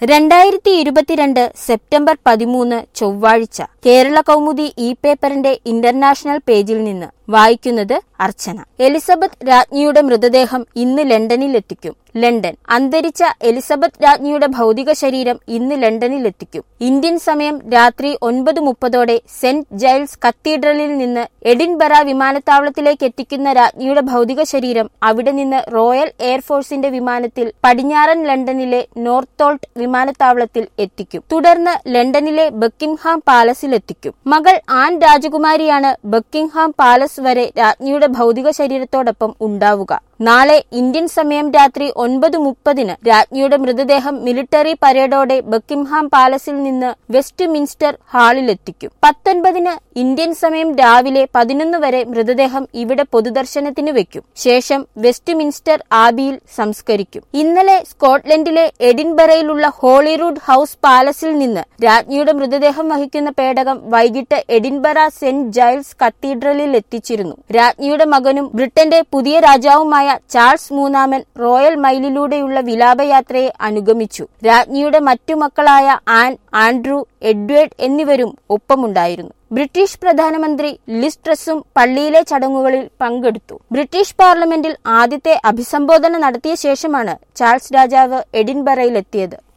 രണ്ടായിരത്തി ഇരുപത്തിരണ്ട് സെപ്റ്റംബർ പതിമൂന്ന് ചൊവ്വാഴ്ച കേരള കൗമുദി ഇ പേപ്പറിന്റെ ഇന്റർനാഷണൽ പേജിൽ നിന്ന് വായിക്കുന്നത് അർച്ചന എലിസബത്ത് രാജ്ഞിയുടെ മൃതദേഹം ഇന്ന് ലണ്ടനിൽ എത്തിക്കും ലണ്ടൻ അന്തരിച്ച എലിസബത്ത് രാജ്ഞിയുടെ ഭൗതിക ശരീരം ഇന്ന് ലണ്ടനിൽ എത്തിക്കും ഇന്ത്യൻ സമയം രാത്രി ഒൻപത് മുപ്പതോടെ സെന്റ് ജൈൽസ് കത്തീഡ്രലിൽ നിന്ന് എഡിൻബറ വിമാനത്താവളത്തിലേക്ക് എത്തിക്കുന്ന രാജ്ഞിയുടെ ഭൗതിക ശരീരം അവിടെ നിന്ന് റോയൽ എയർഫോഴ്സിന്റെ വിമാനത്തിൽ പടിഞ്ഞാറൻ ലണ്ടനിലെ നോർത്തോൾട്ട് വിമാനത്താവളത്തിൽ എത്തിക്കും തുടർന്ന് ലണ്ടനിലെ ബക്കിംഗ്ഹാം പാലസിൽ എത്തിക്കും മകൾ ആൻ രാജകുമാരിയാണ് ബക്കിംഗ്ഹാം പാലസ് വരെ രാജ്ഞിയുടെ ഭൗതിക ശരീരത്തോടൊപ്പം ഉണ്ടാവുക നാളെ ഇന്ത്യൻ സമയം രാത്രി ഒൻപത് മുപ്പതിന് രാജ്ഞിയുടെ മൃതദേഹം മിലിറ്ററി പരേഡോടെ ബക്കിംഹാം പാലസിൽ നിന്ന് വെസ്റ്റ് മിൻസ്റ്റർ ഹാളിലെത്തിക്കും പത്തൊൻപതിന് ഇന്ത്യൻ സമയം രാവിലെ പതിനൊന്ന് വരെ മൃതദേഹം ഇവിടെ പൊതുദർശനത്തിന് വെക്കും ശേഷം വെസ്റ്റ് മിൻസ്റ്റർ ആബിയിൽ സംസ്കരിക്കും ഇന്നലെ സ്കോട്ട്ലൻഡിലെ എഡിൻബറയിലുള്ള ഹോളിറൂഡ് ഹൌസ് പാലസിൽ നിന്ന് രാജ്ഞിയുടെ മൃതദേഹം വഹിക്കുന്ന പേടകം വൈകിട്ട് എഡിൻബറ സെന്റ് ജൈൽസ് കത്തീഡ്രലിൽ എത്തിച്ചിരുന്നു രാജ്ഞിയുടെ മകനും ബ്രിട്ടന്റെ പുതിയ രാജാവുമായ ചാൾസ് മൂന്നാമൻ റോയൽ മൈലിലൂടെയുള്ള വിലാപയാത്രയെ അനുഗമിച്ചു രാജ്ഞിയുടെ മറ്റു മക്കളായ ആൻ ആൻഡ്രൂ എഡ്വേർഡ് എന്നിവരും ഒപ്പമുണ്ടായിരുന്നു ബ്രിട്ടീഷ് പ്രധാനമന്ത്രി ലിസ് ട്രസും പള്ളിയിലെ ചടങ്ങുകളിൽ പങ്കെടുത്തു ബ്രിട്ടീഷ് പാർലമെന്റിൽ ആദ്യത്തെ അഭിസംബോധന നടത്തിയ ശേഷമാണ് ചാൾസ് രാജാവ് എഡിൻബറയിലെത്തിയത്